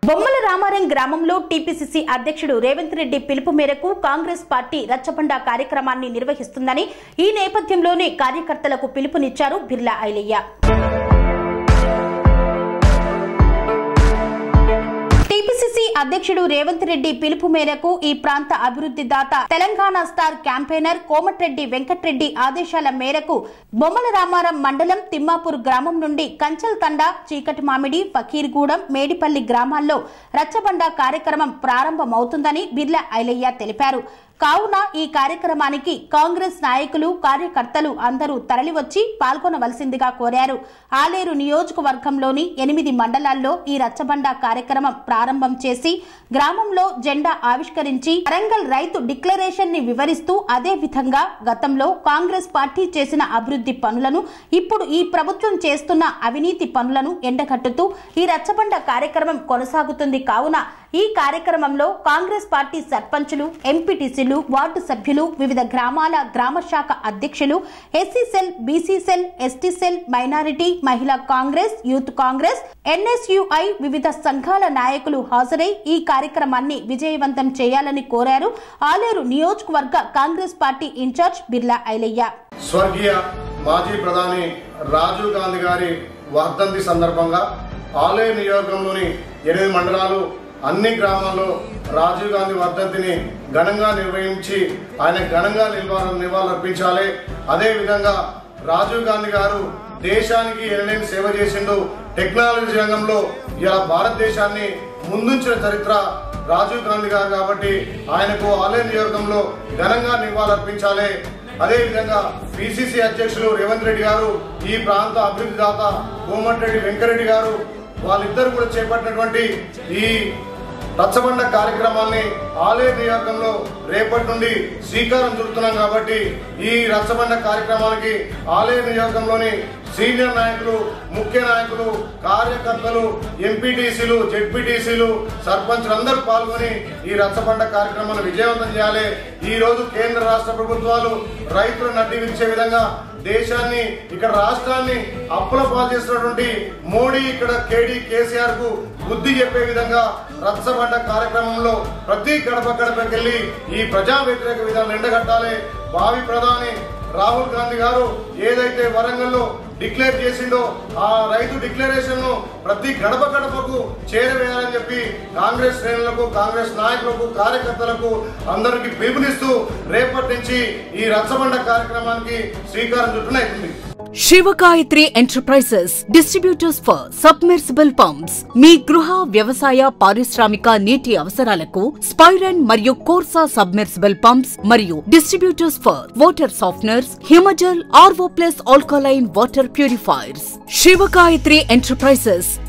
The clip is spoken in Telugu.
బొమ్మల రామారం గ్రామంలో టీపీసీసీ అధ్యక్షుడు రేవంత్ రెడ్డి పిలుపు మేరకు కాంగ్రెస్ పార్టీ రచ్చబండ కార్యక్రమాన్ని నిర్వహిస్తుందని ఈ నేపథ్యంలోనే కార్యకర్తలకు పిలుపునిచ్చారు బిర్లా ఐలయ్య టీపీసీసీ అధ్యక్షుడు రేవంత్ రెడ్డి పిలుపు మేరకు ఈ ప్రాంత అభివృద్ధి దాత తెలంగాణ స్టార్ క్యాంపెయినర్ కోమటిరెడ్డి వెంకట్రెడ్డి ఆదేశాల మేరకు బొమ్మల రామారం మండలం తిమ్మాపూర్ గ్రామం నుండి కంచల్ తండా చీకటి మామిడి ఫకీర్గూడెం మేడిపల్లి గ్రామాల్లో రచ్చబండ కార్యక్రమం ప్రారంభమవుతుందని బిర్లా ఐలయ్య తెలిపారు కావున ఈ కార్యక్రమానికి కాంగ్రెస్ నాయకులు కార్యకర్తలు అందరూ తరలివచ్చి పాల్గొనవలసిందిగా కోరారు ఆలేరు నియోజకవర్గంలోని ఎనిమిది మండలాల్లో ఈ రచ్చబండ కార్యక్రమం ప్రారంభం చేసి గ్రామంలో జెండా ఆవిష్కరించి వరంగల్ రైతు డిక్లరేషన్ ని వివరిస్తూ అదే విధంగా గతంలో కాంగ్రెస్ పార్టీ చేసిన అభివృద్ధి పనులను ఇప్పుడు ఈ ప్రభుత్వం చేస్తున్న అవినీతి పనులను ఎండగట్టుతూ ఈ రచ్చబండ కార్యక్రమం కొనసాగుతుంది కావున ఈ కార్యక్రమంలో కాంగ్రెస్ పార్టీ సర్పంచులు ఎంపీటీసీలు వార్డు సభ్యులు వివిధ గ్రామాల గ్రామ శాఖ అధ్యక్షులు SC cell BC cell ST cell minority మహిళా కాంగ్రెస్ యూత్ కాంగ్రెస్ ఎన్ఎస్యుఐ వివిధ సంఘాల నాయకులు హాజరై ఈ కార్యక్రమాన్ని విజయవంతం చేయాలని కోరారు ఆలేరు నియోజకవర్గ కాంగ్రెస్ పార్టీ ఇన్ఛార్జ్ బిర్లా ఐలయ్య స్వర్గీయ మాజీ ప్రధాని రాజీవ్ గాంధీ గారి వర్ధంతి సందర్భంగా ఆలయ నియోజకంలోని ఎనిమిది మండలాలు అన్ని గ్రామాల్లో రాజీవ్ గాంధీ వర్ధంతిని ఘనంగా నిర్వహించి ఆయన ఘనంగా నిల్వ నివాళులర్పించాలి అదేవిధంగా రాజీవ్ గాంధీ గారు దేశానికి ఎనలేని సేవ చేసిండు టెక్నాలజీ రంగంలో ఇలా భారతదేశాన్ని ముందుంచిన చరిత్ర రాజీవ్ గాంధీ గారు కాబట్టి ఆయనకు ఆలయ నియోజకంలో ఘనంగా నివాళులర్పించాలి అదేవిధంగా పిసిసి అధ్యక్షులు రేవంత్ రెడ్డి గారు ఈ ప్రాంత అభివృద్ధి దాత కోమటిరెడ్డి వెంకరెడ్డి గారు వాళ్ళిద్దరు కూడా చేపట్టినటువంటి ఈ రచ్చబండ కార్యక్రమాన్ని ఆలయ నియోజకంలో రేపటి నుండి శ్రీకారం చుడుతున్నాం కాబట్టి ఈ రచ్చబండ కార్యక్రమానికి ఆలయ నియోజకంలోని సీనియర్ నాయకులు ముఖ్య నాయకులు కార్యకర్తలు ఎంపీటీసీలు జెడ్పీటీసీలు సర్పంచులు అందరూ పాల్గొని ఈ రచ్చబండ కార్యక్రమాన్ని విజయవంతం చేయాలి ఈ రోజు కేంద్ర రాష్ట్ర ప్రభుత్వాలు రైతులను అడ్డి విరిచే విధంగా దేశాన్ని ఇక్కడ రాష్ట్రాన్ని అప్పుల పాలు చేస్తున్నటువంటి మోడీ ఇక్కడ కేడీ కేసీఆర్ కు బుద్ధి చెప్పే విధంగా రచ్చబండ కార్యక్రమంలో ప్రతి గడప గడపకెళ్లి ఈ ప్రజా వ్యతిరేక విధానం ఎండగట్టాలి భావి ప్రధాని రాహుల్ గాంధీ గారు ఏదైతే వరంగల్లో డిక్లేర్ చేసిండో ఆ రైతు డిక్లరేషన్ ను ప్రతి గడప గడపకు చేరవేయాలని చెప్పి కాంగ్రెస్ శ్రేణులకు కాంగ్రెస్ నాయకులకు కార్యకర్తలకు అందరికి పిలుపునిస్తూ రేపటి నుంచి ఈ రచ్చబండ కార్యక్రమానికి శ్రీకారం చుట్టూనైతుంది Shivagayatri enterprises distributors for submersible pumps మీ గృహ వ్యవసాయ పారిశ్రామిక నీటి అవసరాలకు స్పైరన్ మరియు కోర్సా సబ్మెర్సిబుల్ పంప్స్ మరియు distributors for water softeners Himajal RO plus alkaline water purifiers Shivagayatri enterprises